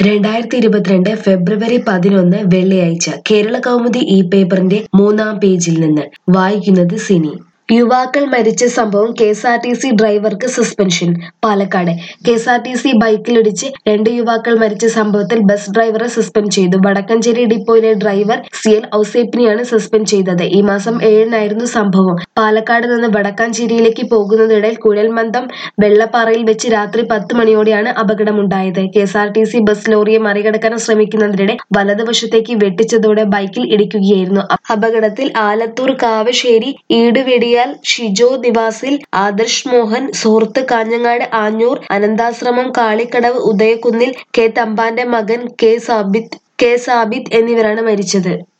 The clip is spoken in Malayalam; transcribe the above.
രണ്ടായിരത്തി ഇരുപത്തിരണ്ട് ഫെബ്രുവരി പതിനൊന്ന് വെള്ളിയാഴ്ച കേരള കൗമുദി ഈ പേപ്പറിന്റെ മൂന്നാം പേജിൽ നിന്ന് വായിക്കുന്നത് സിനി യുവാക്കൾ മരിച്ച സംഭവം K S R T C ഡ്രൈവർക്ക് suspension Palakkad K S R T C ബൈക്കിലിടിച്ച് രണ്ട് യുവാക്കൾ മരിച്ച സംഭവത്തിൽ ബസ് ഡ്രൈവറെ സസ്പെൻഡ് ചെയ്തു വടക്കഞ്ചേരി ഡിപ്പോയിലെ ഡ്രൈവർ സി എൽ ഔസേപ്പിനെയാണ് സസ്പെൻഡ് ചെയ്തത് ഈ മാസം ഏഴിനായിരുന്നു സംഭവം പാലക്കാട് നിന്ന് വടക്കാഞ്ചേരിയിലേക്ക് പോകുന്നതിനിടയിൽ കുഴൽമന്ദം വെള്ളപ്പാറയിൽ വെച്ച് രാത്രി പത്ത് മണിയോടെയാണ് അപകടമുണ്ടായത് K S R T C bus ലോറിയെ മറികടക്കാൻ ശ്രമിക്കുന്നതിനിടെ വലതുവശത്തേക്ക് വെട്ടിച്ചതോടെ ബൈക്കിൽ ഇടിക്കുകയായിരുന്നു അപകടത്തിൽ ആലത്തൂർ കാവശ്ശേരി ഈടുവെടിയാൽ ഷിജോ നിവാസിൽ ആദർശ് മോഹൻ സുഹൃത്ത് കാഞ്ഞങ്ങാട് ആഞ്ഞൂർ അനന്താശ്രമം കാളിക്കടവ് ഉദയകുന്നിൽ കെ തമ്പാന്റെ മകൻ കെ സാബിത്ത് കെ സാബിത്ത് എന്നിവരാണ് മരിച്ചത്